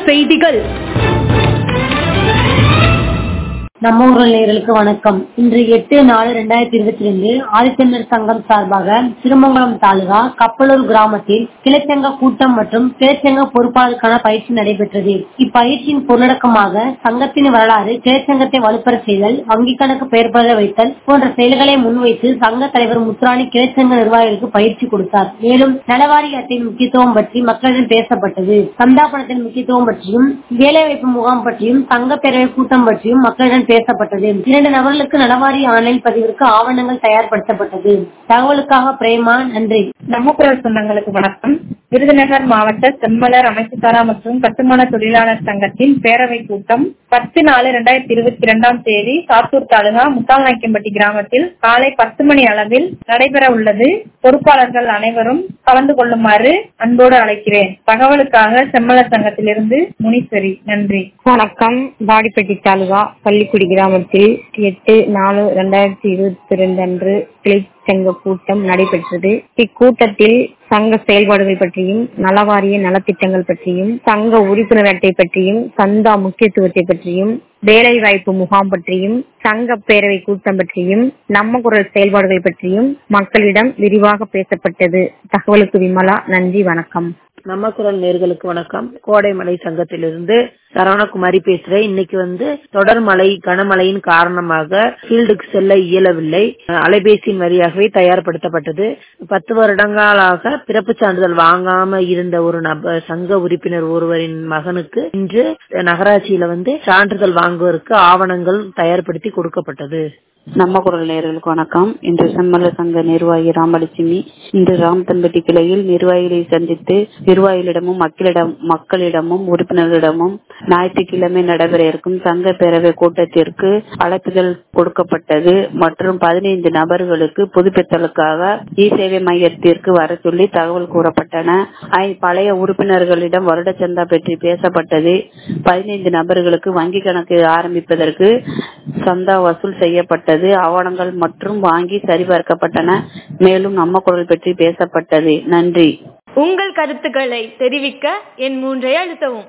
செய்திகள் நம்ம ஊர்கள் நேயர்களுக்கு வணக்கம் இன்று எட்டு நாலு ரெண்டாயிரத்தி இருபத்தி ரெண்டு ஆதித்தமிழர் சங்கம் சார்பாக திருமங்கலம் தாலுகா கப்பலூர் கிராமத்தில் கிளைச்சங்க கூட்டம் மற்றும் கிளைச்சங்க பொறுப்பாளருக்கான பயிற்சி நடைபெற்றது இப்பயிற்சியின் பொருளடக்கமாக சங்கத்தின் வரலாறு கிளைச்சங்கத்தை வலுப்பெற செய்தல் வங்கி கணக்கு பெயர் பெற வைத்தல் போன்ற செயல்களை முன்வைத்து சங்க தலைவர் முத்துராணி கிளைச்சங்க நிர்வாகிகளுக்கு பயிற்சி கொடுத்தார் மேலும் நலவாரி அட்டையின் முக்கியத்துவம் பற்றி மக்களிடம் பேசப்பட்டது சந்தா பணத்தின் முக்கியத்துவம் பற்றியும் வேலைவாய்ப்பு முகாம் பற்றியும் சங்க பேரவை கூட்டம் பற்றியும் மக்களிடம் பேசப்பட்டது இரண்டு நபர்களுக்கு நலவாரி ஆன்லைன் பதிவிற்கு ஆவணங்கள் தயார்படுத்தப்பட்டது தகவலுக்காக பிரேமா நன்றி நம்ம குரல் சொந்தங்களுக்கு வணக்கம் விருதுநகர் மாவட்ட செம்மலர் அமைப்புசாரா மற்றும் கட்டுமான தொழிலாளர் சங்கத்தின் பேரவை கூட்டம் பத்து நாலு ரெண்டாயிரத்தி இருபத்தி இரண்டாம் தேதி சாத்தூர் தாலுகா முத்தால்நாய்க்கம்பட்டி கிராமத்தில் காலை பத்து மணி அளவில் நடைபெற உள்ளது பொறுப்பாளர்கள் அனைவரும் கலந்து கொள்ளுமாறு அன்போடு அழைக்கிறேன் தகவலுக்காக செம்மலர் சங்கத்திலிருந்து முனீஸ்வரி நன்றி வணக்கம் பாடிப்பட்டி தாலுகா பள்ளிக்குடி கிராமத்தில் எட்டு நாலு ரெண்டாயிரத்தி இருபத்தி ரெண்டு அன்று கிளைச்சங்க கூட்டம் நடைபெற்றது இக்கூட்டத்தில் சங்க செயல்பாடுகள் பற்றியும் நலவாரிய நலத்திட்டங்கள் பற்றியும் சங்க உறுப்பினர் அட்டை பற்றியும் சந்தா முக்கியத்துவத்தை பற்றியும் வேலை வாய்ப்பு முகாம் பற்றியும் சங்க பேரவை கூட்டம் பற்றியும் நம்ம குரல் செயல்பாடுகள் பற்றியும் மக்களிடம் விரிவாக பேசப்பட்டது தகவலுக்கு விமலா நன்றி வணக்கம் நம்ம குரல் நேர்களுக்கு வணக்கம் கோடைமலை சங்கத்திலிருந்து சரவணகுமாரி பேசுறேன் இன்னைக்கு வந்து தொடர் மழை கனமழையின் காரணமாக ஃபீல்டுக்கு செல்ல இயலவில்லை அலைபேசியின் வழியாகவே தயார்படுத்தப்பட்டது பத்து வருடங்களாக பிறப்பு சான்றிதழ் வாங்காம இருந்த ஒரு நபர் சங்க உறுப்பினர் ஒருவரின் மகனுக்கு இன்று நகராட்சியில வந்து சான்றிதழ் வாங்குவதற்கு ஆவணங்கள் தயார்படுத்தி கொடுக்கப்பட்டது நம்ம குரல் நேர்களுக்கு வணக்கம் இன்று செம்மல சங்க நிர்வாகி ராமலட்சுமி இன்று ராம்தன்பட்டி கிளையில் நிர்வாகிகளை சந்தித்து நிர்வாகிகளிடமும் மக்களிடம் மக்களிடமும் உறுப்பினர்களிடமும் ஞாயிற்றுக்கிழமை நடைபெற இருக்கும் சங்க பேரவை கூட்டத்திற்கு அழைப்புதல் கொடுக்கப்பட்டது மற்றும் பதினைந்து நபர்களுக்கு புதுப்பித்தலுக்காக இ சேவை மையத்திற்கு வர சொல்லி தகவல் கூறப்பட்டன பழைய உறுப்பினர்களிடம் வருட சந்தா பற்றி பேசப்பட்டது பதினைந்து நபர்களுக்கு வங்கி கணக்கு ஆரம்பிப்பதற்கு சந்தா வசூல் செய்யப்பட்டது ஆவணங்கள் மற்றும் வாங்கி சரிபார்க்கப்பட்டன மேலும் நம்ம குரல் பற்றி பேசப்பட்டது நன்றி உங்கள் கருத்துக்களை தெரிவிக்க என் மூன்றை அழுத்தவும்